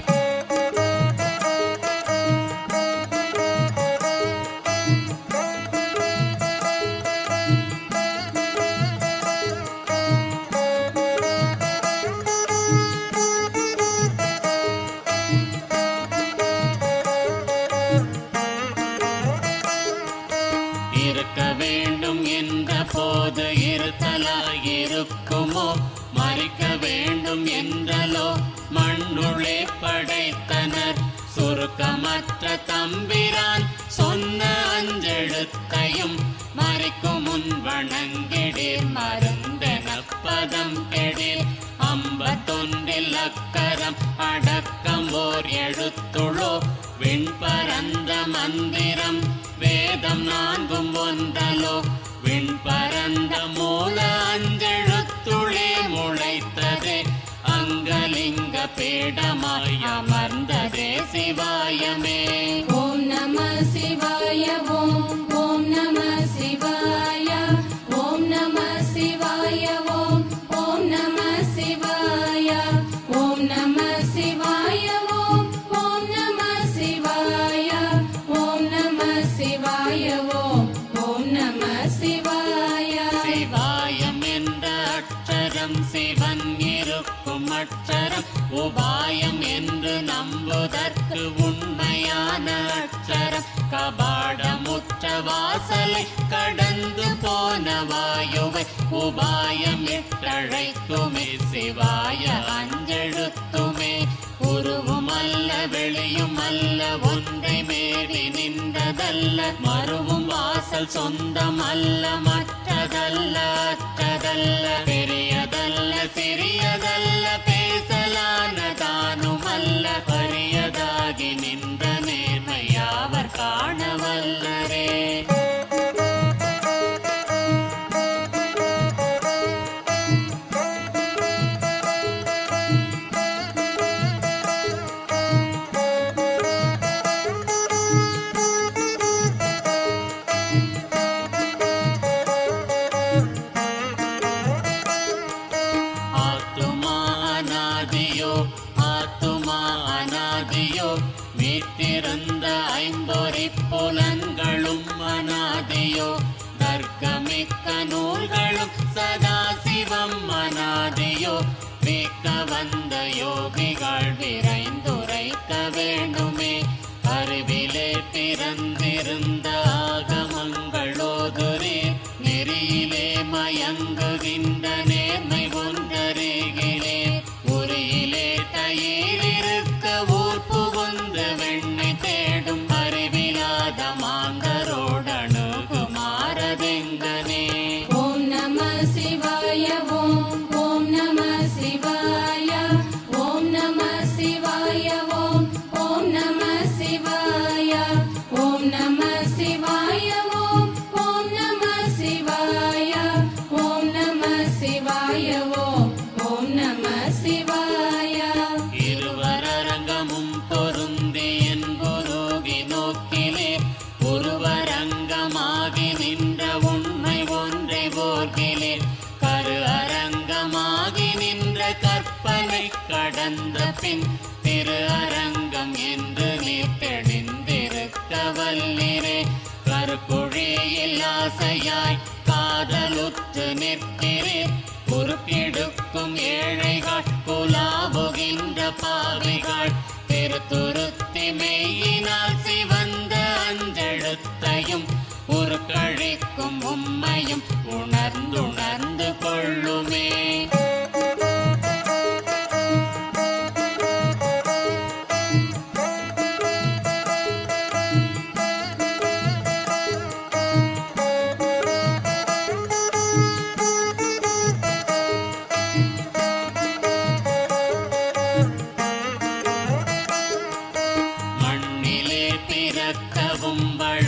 இருக்க வேண்டும் என்ற போது இருத்தலாய் இருக்குமோ மறிக்க வேண்டும் என்றலோ மண்ணுளே படைத்தனர் சுருக்கமற்ற தம்பிரான் சொன்ன அஞ்செழுத்தையும் மறிக்கும் முன் வணங்கிடீர் மருந்தெனப்பதம் கெடீர் அம்பத்தொன்றில் அக்கரம் அடக்கம் ஓர் எழுத்துளோ விண்பரந்த மந்திரம் வேதம் நான்கும் ஒன்றலோ விண்பரந்த மூல அஞ்செழுத்துளே முளைத்ததே அங்கலிங்க பீடமாய் அமர்ந்ததே சிவாயமே ஓம் நம சிவாய ஓம் ஓம் நம சிவாய ஓம் நம சிவாய ஓம் ஓம் நம சிவாய ஓம் நம சிவாய ஓம் ஓம் நம சிவாய ஓம் நம சிவாய ஓம் ஓம் நம சிவாய சிவாயம் என்ற அட்சரம் சிவன் இருக்கும் அட்சரம் உபாயம் என்று நம்புதற்கு உண்மையான அட்சரம் கபாடமுற்ற வாசலை கடந்து போன வாயுவை உபாயம் இட்டழைக்குமே சிவாய அஞ்செழுத்துமே உருவும் அல்ல வெளியும் அல்ல ஒன்றை மேடி நின்றதல்ல மறுவும் வாசல் சொந்தம் அல்ல மற்றதல்ல அற்றதல்ல பெரியதல்ல சிறியதல்ல பேசலானதானும் அல்ல பரியதாகி நின்ற நேர்மையாவர் காண வல்லரே பிறந்த ஐம்பொறி புலன்களும் அனாதியோ தர்க்கமிக்க நூல்களும் சதாசிவம் அனாதியோ மிக்க வந்த யோகிகள் விரைந்துரைக்க வேண்டுமே அறிவிலே பிறந்திருந்த ஆகமங்களோதுரே நெறியிலே மயங்குகின்ற நேர்மை ஒன்றருகிலே உரியிலே தயிர் இருக்க ஊர் புகுந்து வெண்ணை தேடும் அறிவிலாத மாங்கரோடணுகு மாறதெங்கனே ஓம் நம சிவாய ஓம் ஓம் நம சிவாய ஓம் நம சிவாய ஓம் ஓம் நம சிவாய ஓம் நம சிவாய ஓம் ஓம் நம சிவாய ஓம் நம சிவாய ஓம் ஓம் நம சிவாய இருவரங்கமும் பொருந்தி என்புருகி நோக்கிலே ஒருவரங்கமாகி நின்ற உண்மை ஒன்றை போர்கிலே கரு அரங்கமாகி நின்ற கற்பனை கடந்த பின் திரு அரங்கம் என்று நீர் தெளிந்திருக்க வல்லிரே கருக்குழியில் ஆசையாய் காதலுற்று நிற்கிறேன் பொறுப்பெடுக்கும் ஏழைகள் குலாவுகின்ற பாவிகள் திருத்துருத்தி மெய்யினால் சிவந்த அஞ்செழுத்தையும் ஒரு கழிக்கும் உம்மையும் உணர்ந்துணர்ந்து கொள்ளுமே மண்ணிலே பிறக்கவும்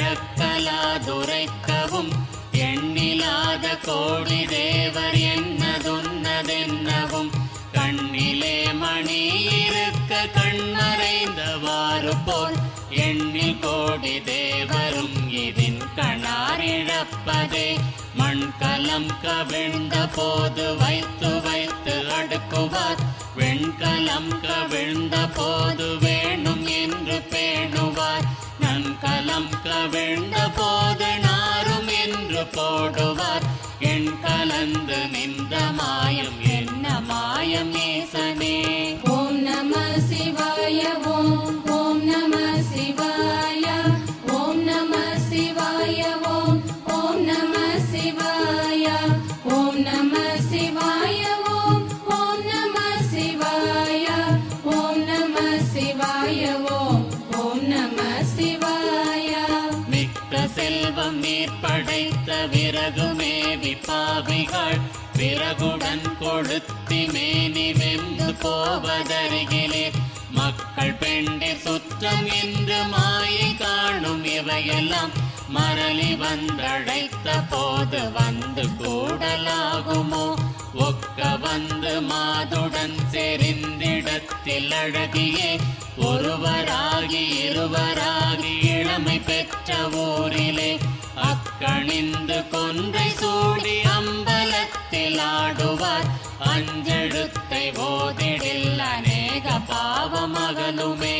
வழக்கலாதுரைக்கவும் எண்ணிலாத கோடி தேவர் என்னதுன்னதென்னவும் கண்ணிலே மணி இருக்க கண்மறைந்தவாறு போல் எண்ணில் கோடி தேவரும் இதின் கணாரிழப்பதே மண்கலம் கவிழ்ந்த போது வைத்து வைத்து அடுக்குவார் வெண்கலம் கவிழ்ந்த போது வேணும் என்று பேணுவார் நன்கலம் கவிழ்ந்த போது நாரும் என்று போடுவார் என் கலந்து நின்ற மாயம் என்ன மாயம் ஈசனே ஓம் நம சிவாய ஓம் ஓம் நம சிவாய ஓம் நம சிவாய ஓம் ஓம் நம சிவாய ஓம் நம சிவாய ஓம் ஓம் நம சிவாய ஓம் நம சிவாய ஓம் ஓம் நம சிவாய மிக்க செல்வம் நீர் படைத்த விறகுமே விப்பாவிகள் விறகுடன் கொளுத்தி மேனி வெந்து போவதருகிலே மக்கள் பெண்டிர் சுற்றம் என்று மாயை காணும் இவையெல்லாம் மரளி வந்தழைத்த போது வந்து கூடலாகுமோ ஒக்க வந்து மாதுடன் செறிந்திடத்தில் அழகியே ஒருவராகி இருவராகி இளமை பெற்ற ஊரிலே அக்கணிந்து கொன்றை சூடி அம்பலத்தில் ஆடுவார் அஞ்செழுத்தை ஓதிடில் அநேக பாவமகலுமே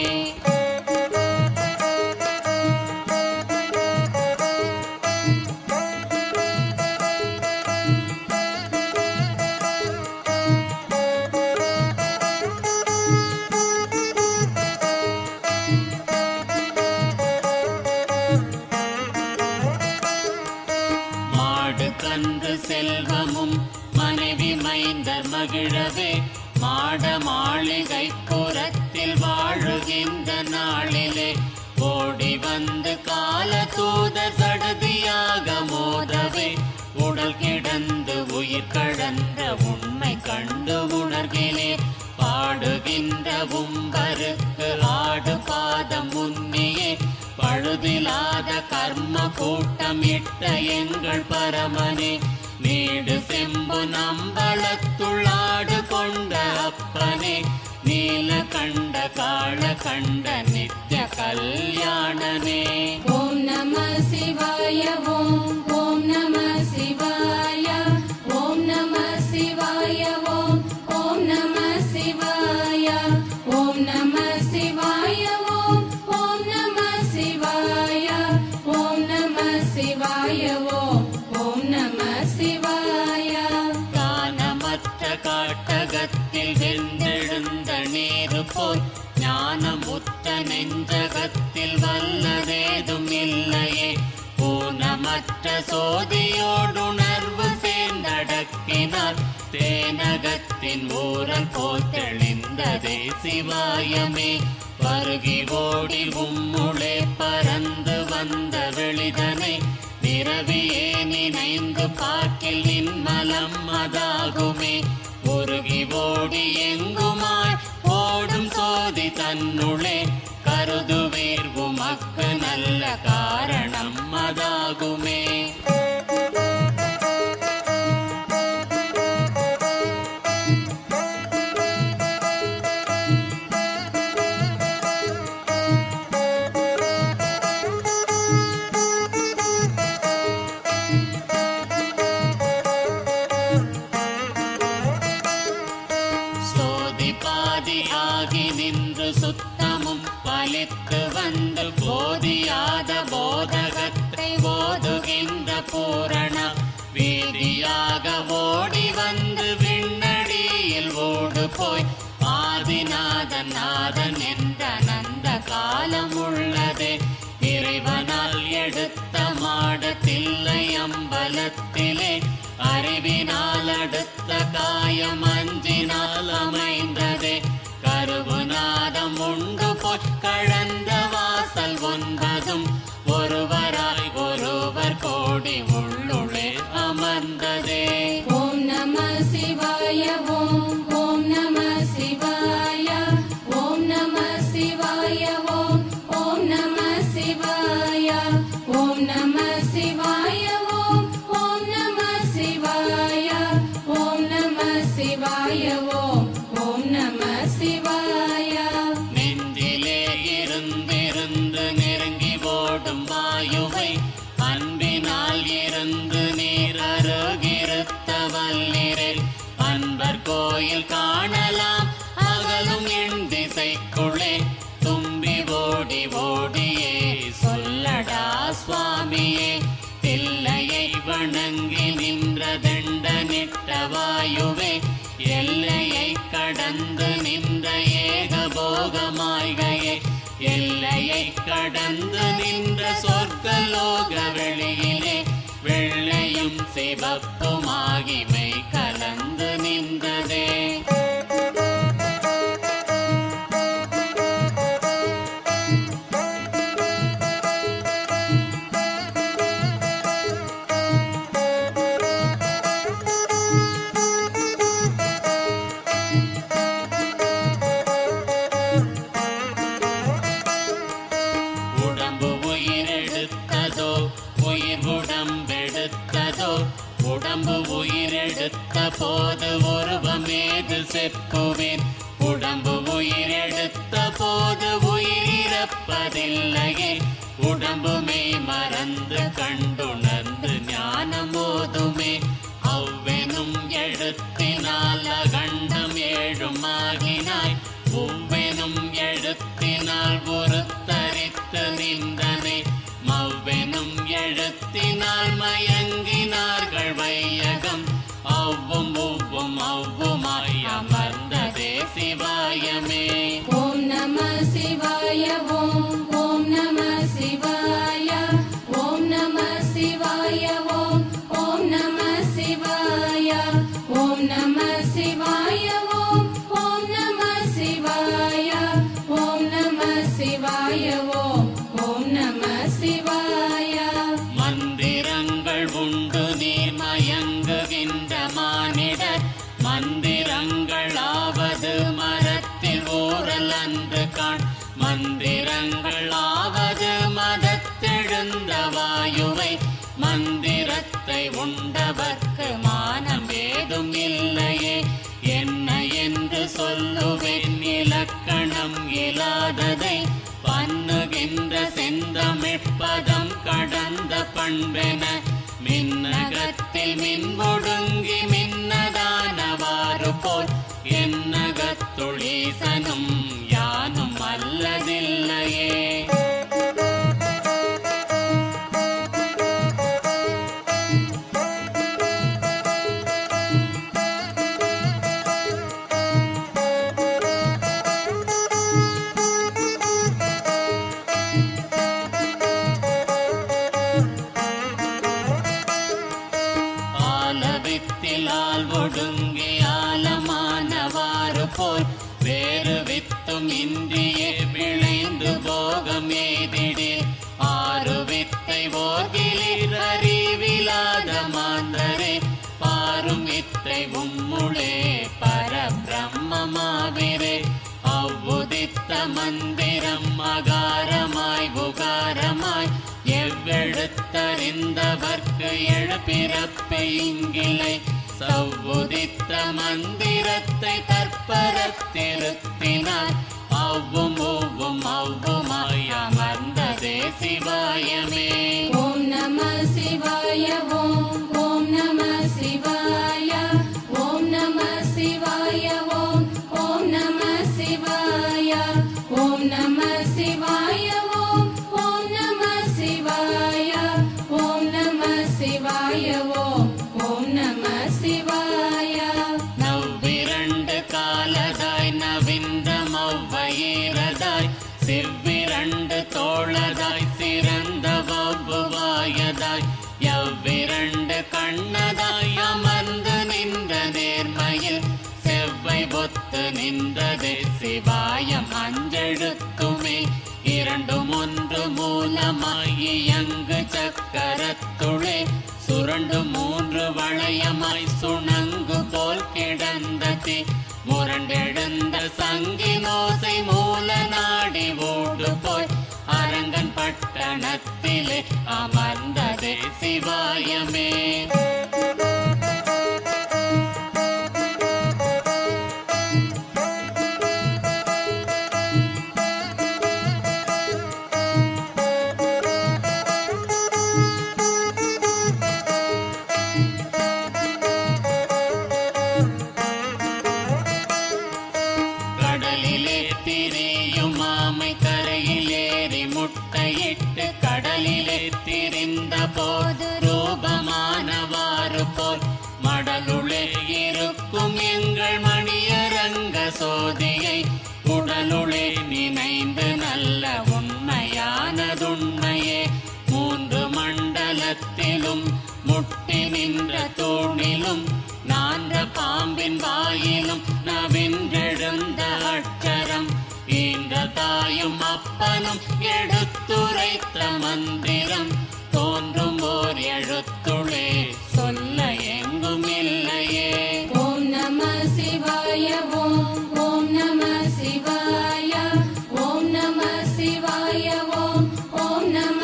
மாடு கன்று செல்வமும் மனைவி மைந்தர் மகிழவே மாட மாளிகை புறத்தில் வாழுகின்ற நாளிலே ஓடி வந்து கால தூத சடுதியாக மோதவே உடல் கிடந்து உயிர் கழன்ற உண்மை கண்டு உணர்கிலே பாடுகின்ற உம்பருக்கு ஆடு பாதம் உன்னியே பழுதிலாத கர்ம கூட்டமிட்ட எங்கள் பரமனே நீடு செம்பு நம்பளத்துள்ளாடு கொண்ட அப்பனே நீல கண்ட காள கண்ட நித்ய கல்யாணனே ஓம் நம சிவாய ஓம் ஓம் நம சிவாய ஓம் நம சிவாய ஓம் ஓம் நம சிவாய ஓம் நம சிவாய ஓம் ஓம் நம காட்டகத்தில் வெந்தெழுந்த நீரு போல் ஞானமுத்த நெஞ்சகத்தில் வல்லதேதும் இல்லையே ஊனமற்ற சோதியோடுணர்வு சேர்ந்தடக்கினார் தேனகத்தின் ஊரல் போல் தெளிந்ததே சிவாயமே பருகி ஓடி உம்முளே பறந்து வந்த வெளிதனை நிறவியே நினைந்து பார்க்கில் நின்மலம் அதாகுமே உருகி ஓடி எங்குமாய் ஓடும் சோதி தன்னுளே கருதுவீர் உமக்கு நல்ல காரணம் அதாகுமே சோதி பாதி ஆகி நின்று சுத்தமும் பலித்து வந்து போதியாத போதகத்தை போதுகின்ற பூரண வீதியாக ஓடி வந்து விண்ணடியில் ஓடு போய் ஆதிநாதன் நாதன் என்ற நந்த காலம் உள்ளதே இறைவனால் எடுத்த மாடத்தில்லை அம்பலத்திலே அறிவினால் அடுத்த காயம் அஞ்சினால் அமைந்ததே கருவுநாதம் உண்டு போய் கழந்த வாசல் ஒன்பதும் ஒருவராய் ஒருவர் கோடி உள்ளுளே அமர்ந்ததே ஓம் நம சிவாய ஓம் ஓம் நம சிவாய ஓம் நம சிவாய ஓம் ஓம் நம சிவாய ஓம் நம சிவாய ஓம் ஓம் நம சிவாய ஓம் நம சிவாய ஓம் ஓம் நம சிவாய நெஞ்சிலே இருந்திருந்து நெருங்கி ஓடும் வாயுவை அன்பினால் இருந்து நீர் அருகிருத்த வல்லிரில் அன்பர் கோயில் காணலாம் அகலும் என் திசைக்குள்ளே தும்பி ஓடி ஓடியே சொல்லடா சுவாமியே தில்லையை வணங்கி நின்ற தண்டனிட்ட வாயுவே எல்லையை கடந்து நின்ற ஏகபோகமாய்கையே எல்லையை கடந்து நின்ற சொர்க்கலோக வெளியிலே வெள்ளையும் சிவப்புமாகி மெய் கலந்து நின்றதே உடம்பு உயிரெடுத்ததோ உயிர் உடம்பெடுத்ததோ உடம்பு உயிரெடுத்த போது உருவமேது செப்புவேன் உடம்பு உயிரெடுத்த போது உயிரிழப்பதில்லையே உடம்புமே மறந்து கண்டுணர்ந்து ஞானமோதுமே அவ்வெனும் எழுத்தினால் அகண்டம் ஏழுமாகினாய் உவ்வெனும் எழுத்தினால் ஒருத்தரித்து நின்றனே மவ்வெனும் எழுத்தினால் மயங்கினார்கள் வையகம் அவ்வும் உவ்வும் அவ்வுமாய் அமர்ந்ததே சிவாயமே ஓம் நம சிவாய ஓம் ஓம் நம சிவாய ஓம் நம சிவாய ஓம் ஓம் நம சிவாய ஓம் நம சிவாய ஓம் ஓம் நம சிவாய ஓம் நம சிவாய ஓம் ஓம் நம சிவாய மந்திரங்கள் உண்டு நீர் மயங்குகின்ற மானிடர் மந்திரங்களாவது மரத்தில் ஊரல் அன்று காண் மந்திரங்களாவது மதத்தெழுந்த வாயுவை மந்திரத்தை உண்டவர்க்கு மானம் ஏதும் இல்லையே என்ன என்று சொல்லுவேன் இலக்கணம் இல்லாததை பண்ணுகின்ற செந்தமிழ்ப்பதம் கடந்த பண்பென மின்னகத்தில் மின்பொடுங்கி மின்னதானவாறு போல் என்னகத்துளீசனும் யானும் அல்லதில்லையே எழப்பிறப்பை இங்கில்லை சவ்வுதித்த மந்திரத்தை கற்பரத்திருத்தினார் அவ்வும் ஒவ்வும் அவ்வுமாய் அமர்ந்ததே சிவாயமே ஓம் நம சிவாய ஓம் ஓம் நம சிவாய ஓம் நம சிவாய ஓம் ஓம் நம சிவாய ஓம் நம சிவாய ஓம் ஓம் நம சிவாய ஓம் நம சிவாய ஓம் ஓம் நம சிவாய நவ்விரண்டு காலதாய் நவிந்த மவ்வையீரதாய் சிவ்விரண்டு தோளதாய் சிறந்த வவ்வுவாயதாய் எவ்விரண்டு கண்ணதாய் அமர்ந்து நின்ற நேர்மையில் செவ்வை ஒத்து நின்றதே சிவாயம் அஞ்செழுத்துமே இரண்டும் ஒன்று மூலமாய் இயங்கு சக்கரத்துளே சுரண்டு மூன்று வளையமாய் சுணங்கு போல் கிடந்த தீ முரண்டெழுந்த சங்கினோசை மூல நாடி ஓடு போய் அரங்கன் பட்டணத்திலே அமர்ந்ததே சிவாயமே கடலிலே திரியும் ஆமை கரையில் ஏறி முட்டையிட்டு கடலிலே திரிந்த போது ரூபமானவாறு போல் மடலுளே இருக்கும் எங்கள் மணியரங்க சோதியை உடலுளே நினைந்து நல்ல உண்மையானதுண்மையே மூன்று மண்டலத்திலும் முட்டி நின்ற தூணிலும் நான்ற பாம்பின் வாயிலும் நவின்றெழுந்த அட்சரம் ஈன்ற தாயும் அப்பனும் எடுத்துரைத்த மந்திரம் தோன்றும் ஓர் எழுத்துளே சொல்ல எங்கும் இல்லையே ஓம் நம சிவாய ஓம் ஓம் நம சிவாய ஓம் நம சிவாய ஓம் ஓம் நம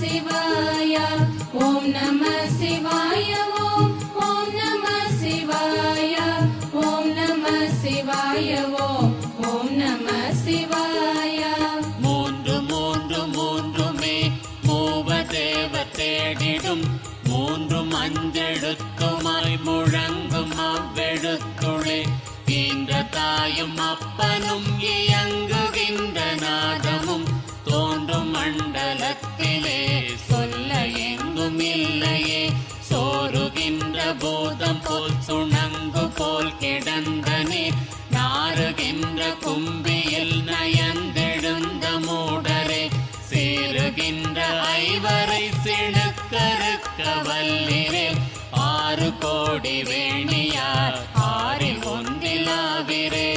சிவாய ஓம் நம சிவாய ஓம் ஓம் நம சிவாய ஓம் நம சிவாய ஓம் ஓம் நம சிவாய மூன்று மூன்று மூன்றுமே மூவ தேவ தேடிடும் மூன்று மஞ்செழுத்துமாய் முழங்கும் அவ்வெழுத்துளே ஈன்ற தாயும் அப்பனும் இயங்குகின்ற நாதமும் தோன்றும் மண்டலத்திலே சொல்ல எங்கும் இல்லையே சோறுகின்ற பூதம் போல் சுணங்கு போல் கிடந்தனே நாறுகின்ற கும்பியில் நயந்தெழுந்த மூடரே சீருகின்ற ஐவரை சிணுக்கறுக்க வல்லிரே ஆறு கோடி வேணியார் ஆறில் ஒன்றிலாவிரே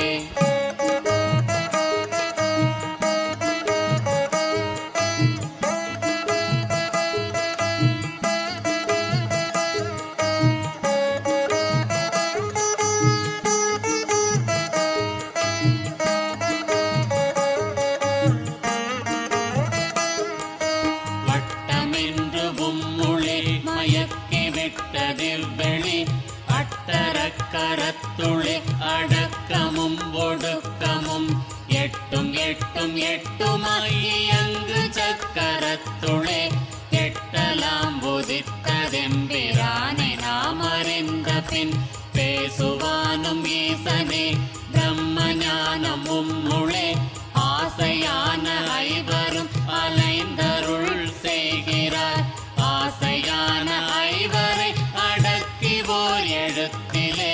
வட்டமென்று உம்முளே மயக்கி விட்டதிவ்வெளி அட்டரக்கரத்துளே அடக்கமும் ஒடுக்கமும் எட்டும் எட்டும் எட்டுமாயங்கு சக்கரத்துளே எட்டலாம் உதித்ததெம்பிரானை நாம் அறிந்த பின் பேசுவானும் ஈசனே பிரம்ம ஞானம் உம்முளே ஆசையான ஐவரும் அலைந்தருள் செய்கிறார் ஆசையான ஐவரை அடக்கி ஓர் எழுத்திலே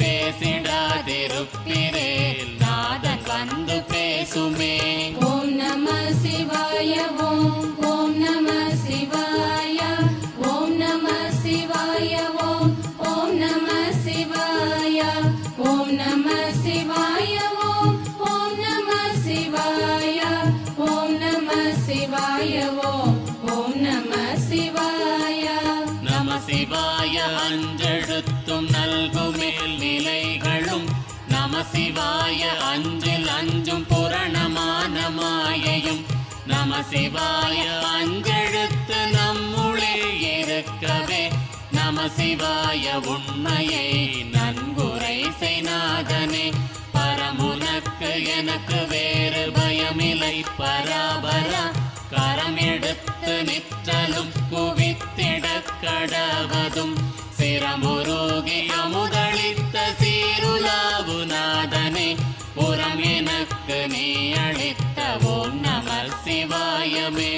பேசிடாதிருப்பிரேல் நாதன் வந்து பேசுமே ஓம் நம சிவாய ஓம் ஓம் நம சிவாய ஓம் நம சிவாய ஓம் ஓம் நம சிவாய ஓம் நம சிவாய ஓம் ஓம் நம சிவாய ஓம் நம சிவாய ஓம் ஓம் நம சிவாய நம சிவாய அஞ்செழுத்தும் நல்குமேல் நிலைகளும் நம சிவாய அஞ்சில் அஞ்சும் புரணமான மாயையும் நம சிவாய அஞ்செழுத்து நம்முளே இருக்கவே நம சிவாய உண்மையை நன்குரை செய்நாதனே பரமுனக்கு எனக்கு வேறு பயமில்லை பராபரா கரம் எடுத்து நிற்றலும் குவித்திடக் கடவதும் சிரமுருகி அமுதளித்த சீருலாவுநாதனே புறம் எனக்கு நீ அளித்த ஓம் நம சிவாயமே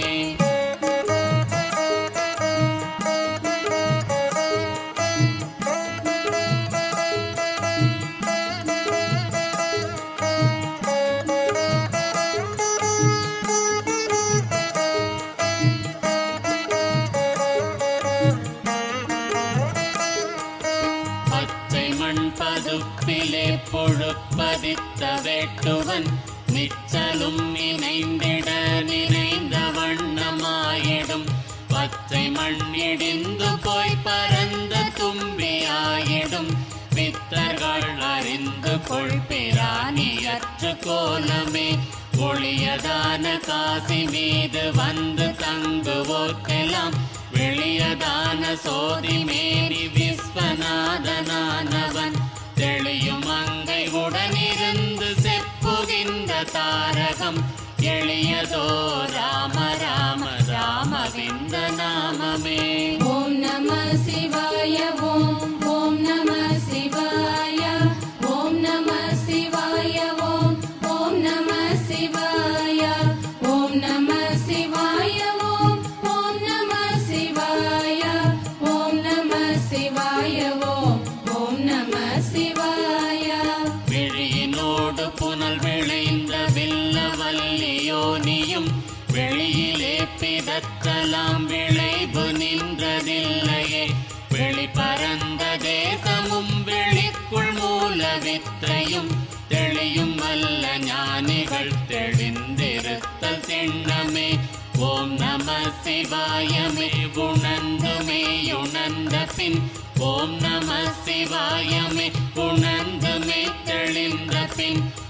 பச்சை மண் பதுப்பிலே பொழுப்பதித்த வேட்டுவன் நிச்சலும் இணைந்திட நினைந்த வண்ணமாயிடும் பச்சை மண் இடிந்து போய் பரந்த தும்பியாயிடும் வித்தர்கள் அறிந்து கொள்பிராணியற்று கோலமே ஒளியதான காசி மீது வந்து தங்குவோர்க்கெல்லாம் வெளியதான சோதி மேரி விஸ்வநாதனானவன் தெளியும் அங்கை உடனிருந்து செப்புகின்ற தாரகம் எளியதோ ராம ராம ராமவிந்த நாமமே ஓம் நம சிவாய ஓம் ஓம் நம சிவாய ஓம் நம சிவாய ஓம் ஓம் நம சிவாய ஓம் நம சிவாய ஓம் ஓம் நம சிவாய ஓம் நம சிவாய ஓம் ஓம் நம சிவாய விழியினோடு புனல் விளைந்த வில்லவல்லியோனியும் வெளியிலே பிதற்றலாம் விளைவு நின்றதில்லையே வெளி பரந்த தேசமும் வெளிக்குள் மூல வித்தையும் தெளியும் வல்ல ஞானிகள் தெளிந்திருத்தல் திண்ணமே ஓம் நம சிவாயமே உணர்ந்துமே உணர்ந்த பின் ஓம் நம சிவாயமே உணர்ந்துமே தெளிந்த பின்